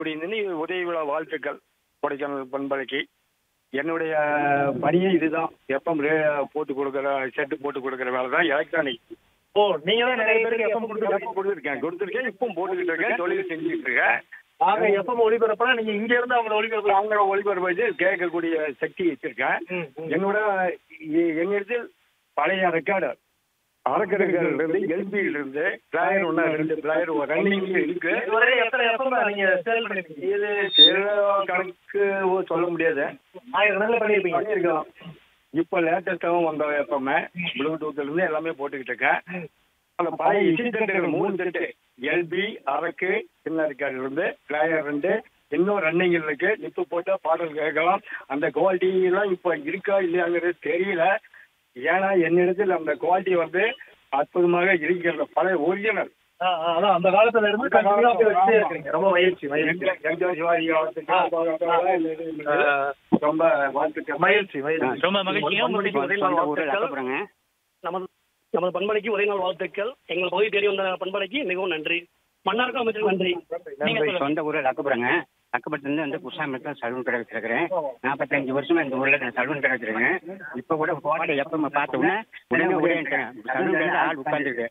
அப்படின்னு உதவி விழா வாழ்த்துக்கள் கொடைக்கானல் பண்பலைக்கு என்னுடைய பணியே இதுதான் எப்பம் போட்டு கொடுக்குற செட்டு போட்டு கொடுக்குற வேலை தான் எலக்ட்ரானிக் ஓ நீங்க தான் நிறைய பேருக்கு எஃப்எம் கொடுத்துருக்கீங்க கொடுத்துருக்கேன் கொடுத்துருக்கேன் இப்போ போட்டுக்கிட்டு இருக்கேன் தொழில் செஞ்சுட்டு இருக்கேன் ஆக எஃப்எம் ஒளிபரப்புனா நீங்க இங்க இருந்து அவங்க ஒளிபரப்பு அவங்க ஒளிபரப்பு வச்சு கேட்கக்கூடிய சக்தி வச்சிருக்கேன் ம், ம். என்னோட எ- என்னிடத்தில் பழைய ரெக்கார்டு அரக்கர்கள் இருந்து எல்பியில இருந்து பிளாயர் ஒன்னா ரெண்டு பிளாயர் ரன்னிங்ல இருக்கு இதுவரை எத்தனை எஃப்எம் நீங்க சேல் பண்ணிருக்கீங்க இது சில கணக்கு சொல்ல முடியாது ஆயிரம் பண்ணிருப்பீங்க பண்ணியிருக்கலாம் இப்போ லேட்டஸ்டாகவும் வந்த எப்பவுமே ப்ளூடூத்ல இருந்து எல்லாமே போட்டுக்கிட்டு இருக்கேன் அந்த பழைய இசை தட்டுகள் மூணு தட்டு எல்பி அரக்கு சின்ன ரெக்கார்டு இருந்து பிளேயர் ரெண்டு இன்னும் ரன்னிங் இருக்கு நிப்பு போட்டா பாடல் கேட்கலாம் அந்த குவாலிட்டி எல்லாம் இப்போ இருக்கா இல்லையாங்கிறது தெரியல ஏன்னா என்னிடத்தில் அந்த குவாலிட்டி வந்து அற்புதமாக இருக்கிறது பழைய ஒரிஜினல் ஆ, ஆ, அதான் அந்த காலத்துல இருந்து கண்டிப்பா அப்படியே வச்சுட்டே இருக்கீங்க ரொம்ப மகிழ்ச்சி மகிழ்ச்சி எம்ஜிஆர் சிவாஜி காலத்துக்கு ரொம்ப வாழ்த்துக்கள் மகிழ்ச்சி மகிழ்ச்சி ரொம்ப மகிழ்ச்சியா பண்பலைக்கு ஒரே நாள் வாழ்த்துக்கள் நமது நமது பண்பலைக்கு ஒரே நாள் வாழ்த்துக்கள் எங்கள் பகுதி தேடி வந்த பண்பலைக்கு மிகவும் நன்றி மன்னார்க்கு அமைச்சர் நன்றி நீங்க சொல்லுங்க. சொந்த ஊர் லக்கப்புறங்க லக்கப்பட்டிலேருந்து வந்து குசாமத்தில் சலூன் கடை வச்சிருக்கிறேன் நாற்பத்தஞ்சு வருஷமா இந்த ஊர்ல நான் சலூன் கடை வச்சிருக்கேன் இப்போ கூட போட்டை எப்போ பார்த்தோம்னா உடனே ஓடிட்டேன் சலூன் கடை ஆள் உட்காந்துருக்கு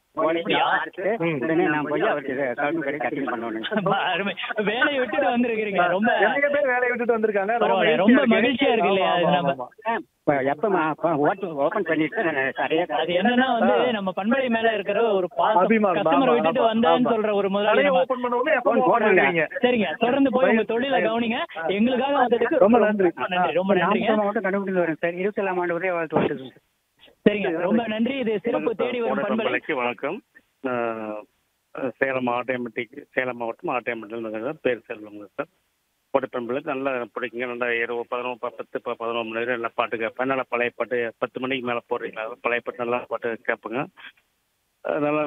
உடனே நான் போய் அவருக்கு சலூன் கடை கட்டிங் பண்ணணும் ரொம்ப அருமை வேலையை விட்டுட்டு வந்திருக்கிறீங்க ரொம்ப நிறைய பேர் வேலையை விட்டுட்டு வந்திருக்காங்க பரவாயில்ல, ரொம்ப மகிழ்ச்சியா இருக்கு இல்லையா இது நம்ம எப்போ ஓப்பன் பண்ணிட்டு நான் நிறைய அது என்னன்னா வந்து நம்ம பண்பலை மேல இருக்கிற ஒரு பாசம் அபிமானம், கஸ்டமர் ஆமா, விட்டுட்டு ஆமா, வந்தான்னு ஆமா. சொல்ற ஒரு முதலாளி கடையை நம்ம- ஓபன் பண்ண உடனே எப்போ போன் ஓபன் போடுங்க. பண்ணுவீங்க சரிங்க தொடர்ந்து போய் உங்க தொழிலை கவனிங்க எங்களுக்காக வந்ததுக்கு ரொம்ப நன்றி. நன்றி ரொம்ப நன்றிங்க நாமக்கல் மாவட்டம் கண்டுபிடிச்சு வரேன் சார் இருபத்தி ஏழாம் ஆண்டு ஒரே வாழ்த்து வாழ்த்து சரிங்க ரொம்ப நன்றி இது சிறப்பு தேடி வரும் பண்பலை பண்பலைக்கு வணக்கம் அஹ், சேலம் ஆட்டோமேட்டிக் சேலம் மாவட்டம் ஆட்டோமேட்டிக் பேர் செல்வங்க சார் கோடை பண்பலைக்கு நல்லா பிடிக்குங்க நல்லா இரவு பதினொன்று பத்து ப- பதினொரு மணி நேரம் நல்லா பாட்டு கேட்பேன் நல்லா பழைய பாட்டு பத்து மணிக்கு மேலே போடுறீங்களா பழைய பாட்டு நல்லா பாட்டு கேட்பேங்க அஹ், நல்லா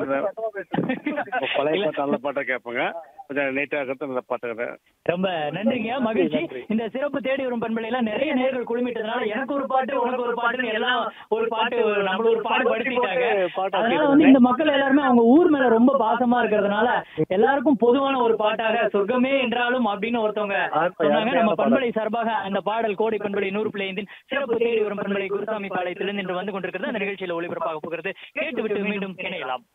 பழைய பாட்டு நல்ல பாட்டை கேட்பேங்க கொஞ்சம் நீட்டாக இருக்கிறது நல்ல பாட்டு கேட்பேன். ரொம்ப நன்றிங்க மகிழ்ச்சி இந்த சிறப்பு தேடி வரும் பண்பலை எல்லாம் நிறைய நேர்கள் குழுமிட்டதுனால எனக்கு ஒரு பாட்டு உனக்கு ஒரு பாட்டுன்னு எல்லாம் ஒரு பாட்டு நம்மள ஒரு பாட்டு படுத்திட்டாங்க அதனால வந்து இந்த மக்கள் எல்லாருமே அவங்க ஊர் மேல ரொம்ப பாசமா இருக்கிறதுனால எல்லாருக்கும் பொதுவான ஒரு பாட்டாக சொர்க்கமே என்றாலும் அப்படின்னு ஒருத்தவங்க சொன்னாங்க நம்ம பண்பலை சார்பாக அந்த பாடல் கோடை பண்பலை நூறு பிள்ளைந்தின் சிறப்பு தேடி வரும் பண்பலை குருசாமி பாளையத்திலிருந்து இன்று வந்து கொண்டிருக்கிறது அந்த நிகழ்ச்சியில ஒளிபரப்பாக போகிறது கேட்டுவிட்டு மீண்டும் இணையலாம்